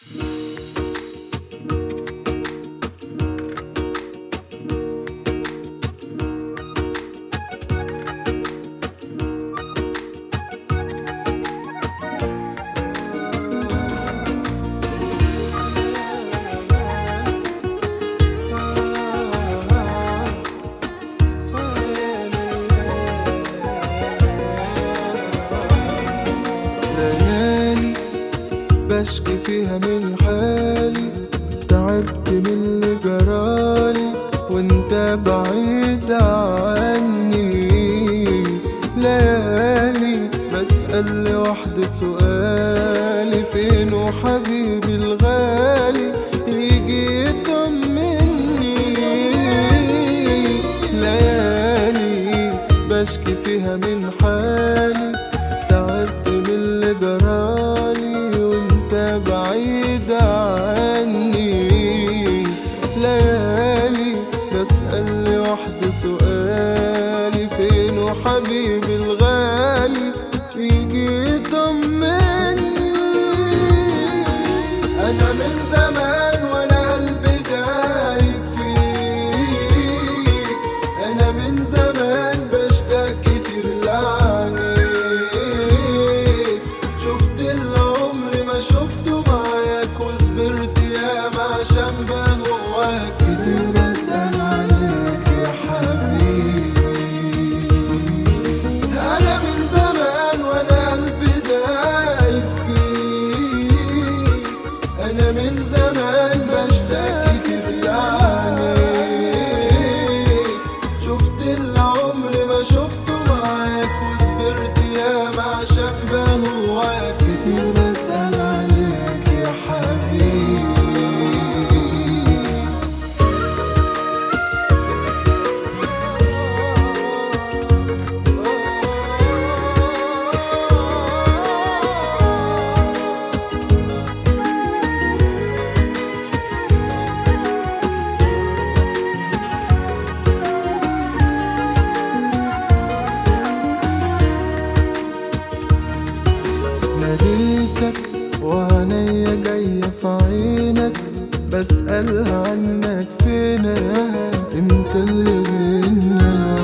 ليالي بشكي فيها من حالي تعبت من اللي جرالي وانت بعيد عني ليالي بسأل لوحدي سؤالي فين حبيبي الغالي يجي يطمني ليالي بشكي فيها من حالي تعبت من اللي جرالي وانت بعيد عني ليالي بسأل لوحدي سؤالي فين حبيبي الغالي يجي يطمني انا من زمان وانا قلبي دايب فيك انا من زمان بشتاق كتير لعنيك شفت العمر ما شفته معاك وصبرت ياما عشان بهواك كتير بسأل عليك يا حبيبي أنا من زمان وأنا قلبي دايب فيك أنا من زمان بشتاق كتير لعنيك شفت العمر ما شفته معاك وصبرت ياما عشان بهواك كتير بسأل عليك يا حبيبي ناديتك وعينيا جاية في عينك بسأل عنك فينا امتى اللي بينا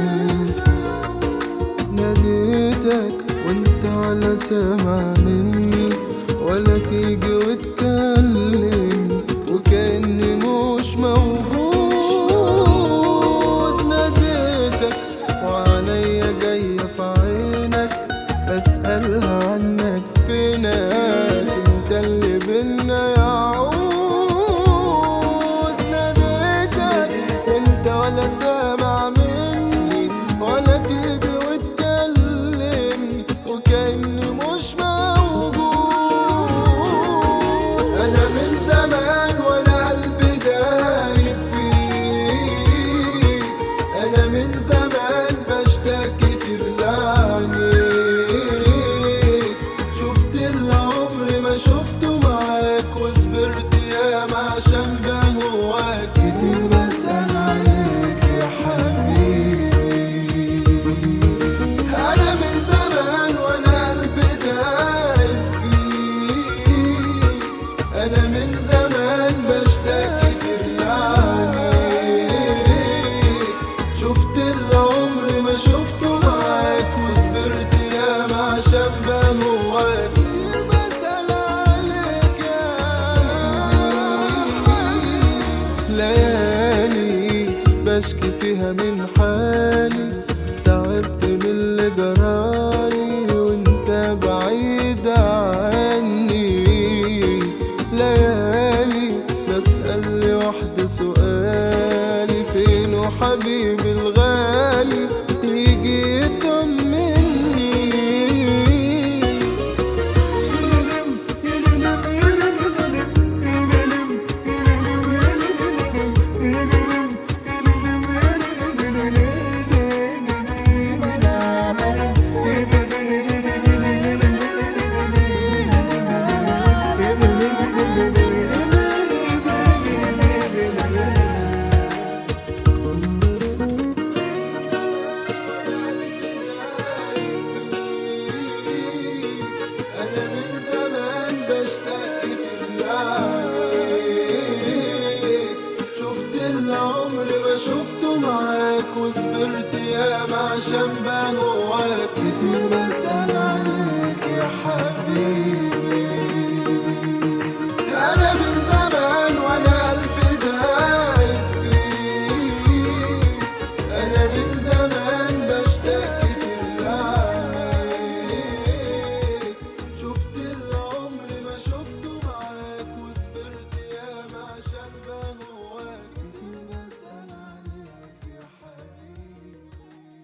ناديتك وانت ولا سامع مني ولا تيجي وتكلم وكأني مش موجود ناديتك وعينيا جاية في عينك بسأل عنك فينك انت اللي بينا يعود ناديتك انت ولا سامع مني ولا تيجي وتكلمني وكأني مش موجود انا من زمان وانا قلبي دايب فيك انا من زمان بشتاق كتير لعنيك شفت العمر ما شفته معاك وصبرت ياما عشان بهواك كتير بسأل عليك يا حبيبي أنا من زمان وأنا قلبي دايب فيك أنا من زمان بشتاق كتير لعنيك شفت العمر ما شفته معاك وصبرت ياما عشان بهواك كتير بسأل عليك يا ليالي بشكي فيها من حالي تعبت من اللي جرالي وانت بعيد عني ليالي بسأل لوحدي سؤالي فين حبيبي الغالي يجي يطمني عشان بهواك كتير بسأل عليك يا حبيبي